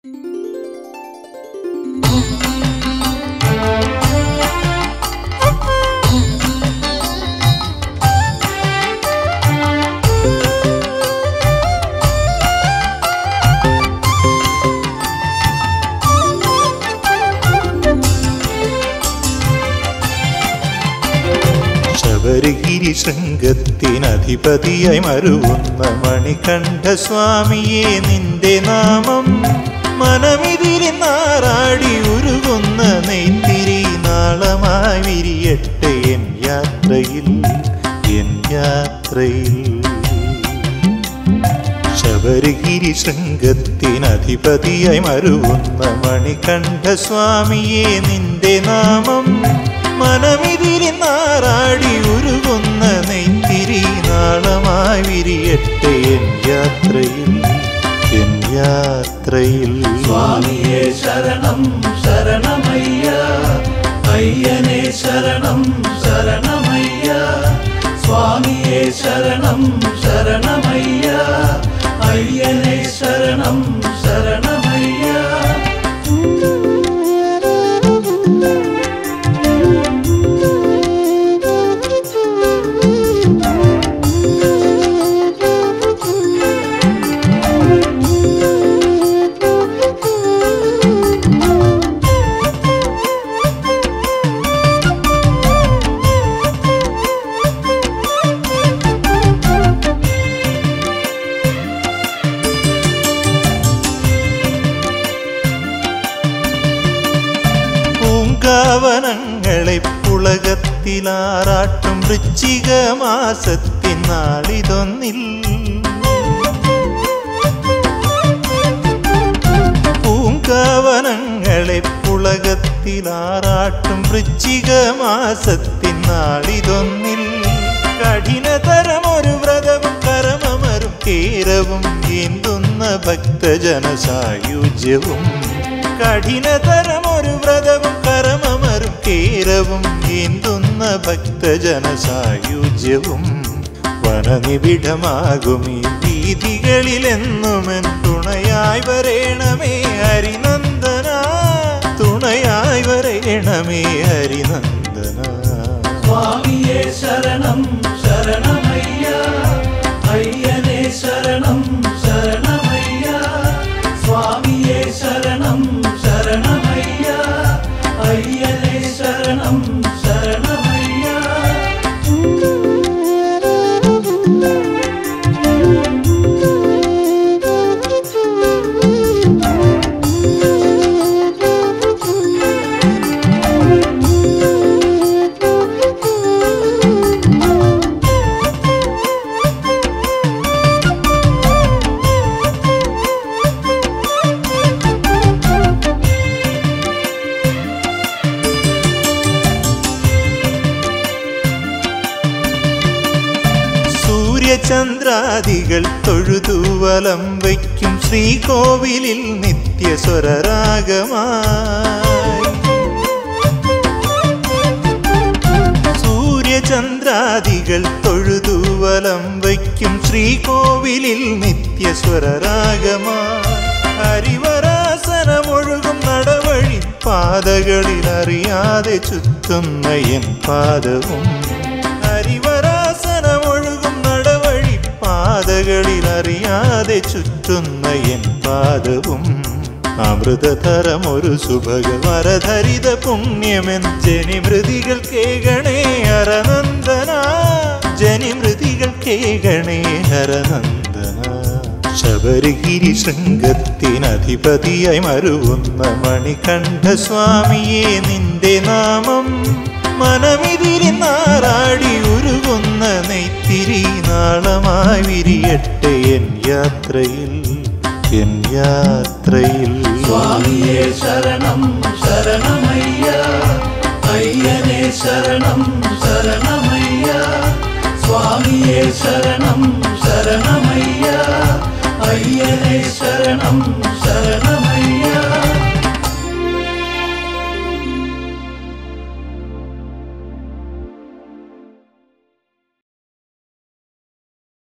ശബരിഗിരി ശൃംഗത്തിനധിപതിയായി മരുവുന്ന മണികണ്ഠ സ്വാമിയെ നിന്റെ നാമം മനമിതിരി നാറാടി ഉരുകുന്ന നെയ്ത്തിരി നാളമായി വിരിയട്ടെ എൻ യാത്രയിൽ എൻ യാത്രയിൽ ശബരിഗിരി ശൃംഗത്തിനധിപതിയായി മരുവുന്ന മണികണ്ഠ സ്വാമിയെ നിന്റെ നാമം മനമിതിരി നാറാടി ഉരുകുന്ന നെയ്ത്തിരി നാളമായി വിരിയട്ടെ എൻ യാത്രയിൽ എൻ യാത്രയിൽ സ്വാമിയെ ശരണം ശരണമയ്യ അയ്യനെ ശരണം ശരണമയ്യ സ്വാമിയെ ശരണം ശരണമയ്യ അയ്യനെ ശരണം ശരണമയ്യ പൂങ്കാവനങ്ങളെ പുളകത്തിലാറാട്ടും വൃശ്ചിക മാസത്തിൻ നാളിതൊന്നിൽ പൂങ്കാവനങ്ങളെ പുളകത്തിലാറാട്ടും വൃശ്ചിക മാസത്തിൻ നാളിതൊന്നിൽ കഠിനതരമൊരു വ്രതവും കരമമരും കേരവും ഏന്തുന്ന ഭക്തജന സായുജ്യവും കഠിനതരമൊരു വ്രതവും കരമമരും കേരവും ഏന്തുന്ന ഭക്തജന സായുജ്യവും വനനിബിഡമാകും ഈ വീതികളിലെന്നുമെൻ തുണയായി വരേണമേ ഹരിനന്ദന തുണയായി വരേണമേ ഹരിനന്ദന സ്വാമിയെ ശരണം ശരണമയ്യ അയ്യനെ ശരണം ശരണമയ്യ സ്വാമിയെ ശരണം ശരണമയ്യ അയ്യനെ ശരണം ശരണമയ്യ സൂര്യചന്ദ്രാദികൾ തൊഴുതുവലം വയ്ക്കും ശ്രീകോവിലിൽ നിത്യസ്വരരാഗമായി സൂര്യചന്ദ്രാദികൾ തൊഴുതുവലം വയ്ക്കും ശ്രീകോവിലിൽ നിത്യസ്വരരാഗമായി ഹരിവരാസനമൊഴുകും നടവഴി പാതകളിൽ അറിയാതെ ചുറ്റുന്ന എൻ പാദവും ഹരിവരാസനമൊഴുകും നടവഴി പാതകളിൽ അറിയാതെ ചുറ്റുന്ന എൻ പാദവും അമൃതതരമൊരു സുഭഗവരധരിത പുണ്യമെൻ ജനിമൃതികൾ കേകണേ ഹരനന്ദന ജനിമൃതികൾ കേകണേ ഹരനന്ദന ശബരിഗിരി ശൃംഗത്തിനധിപതിയായി മരുവുന്ന മണികണ്ഠ സ്വാമിയെ നിന്റെ നാമം മനമിതിരി നാറാടി ഉരുകുന്ന നെയ്ത്തിരി നാളമായി വിരിയട്ടെ എൻ യാത്രയിൽ എൻ യാത്രയിൽ സ്വാമിയെ ശരണം ശരണമയ്യ അയ്യനെ ശരണം ശരണമയ്യ സ്വാമിയെ ശരണം ശരണമയ്യ അയ്യനെ ശരണം ശരണമയ്യ